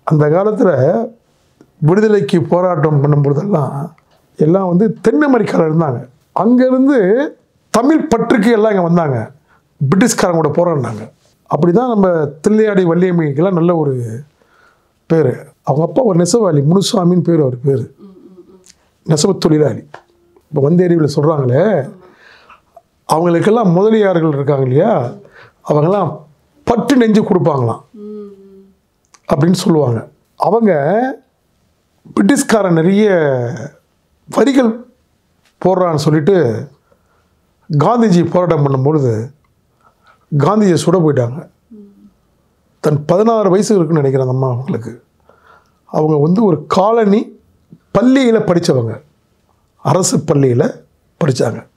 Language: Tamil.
அந்த காலத்தில் விடுதலைக்கு போராட்டம் பண்ணும்போதெல்லாம் எல்லாம் வந்து தென் அமெரிக்காவில் இருந்தாங்க அங்கேருந்து தமிழ் பற்றுக்கு எல்லாம் இங்கே வந்தாங்க பிரிட்டிஷ்காரங்க கூட போராடினாங்க அப்படி தான் நம்ம தில்லையாடி வள்ளியம்மைக்கெல்லாம் நல்ல ஒரு பேர் அவங்க அப்பா ஒரு நெசவாளி முனுசாமின்னு பேர் அவர் பேர் நெசவு தொழிலாளி இப்போ வந்தேரிவில் சொல்கிறாங்களே அவங்களுக்கெல்லாம் முதலியார்கள் இருக்காங்க இல்லையா அவங்கெல்லாம் பட்டு நெஞ்சு கொடுப்பாங்களாம் அப்படின்னு சொல்லுவாங்க அவங்க பிரிட்டிஷ்காரன் நிறைய வரிகள் போடுறான்னு சொல்லிட்டு காந்திஜி போராட்டம் பண்ணும்பொழுது காந்திஜியை சுட போயிட்டாங்க தன் பதினாறு வயசு இருக்குன்னு நினைக்கிறேன் அந்த அம்மா அவங்களுக்கு அவங்க வந்து ஒரு காலனி பள்ளியில் படித்தவங்க அரசு பள்ளியில் படித்தாங்க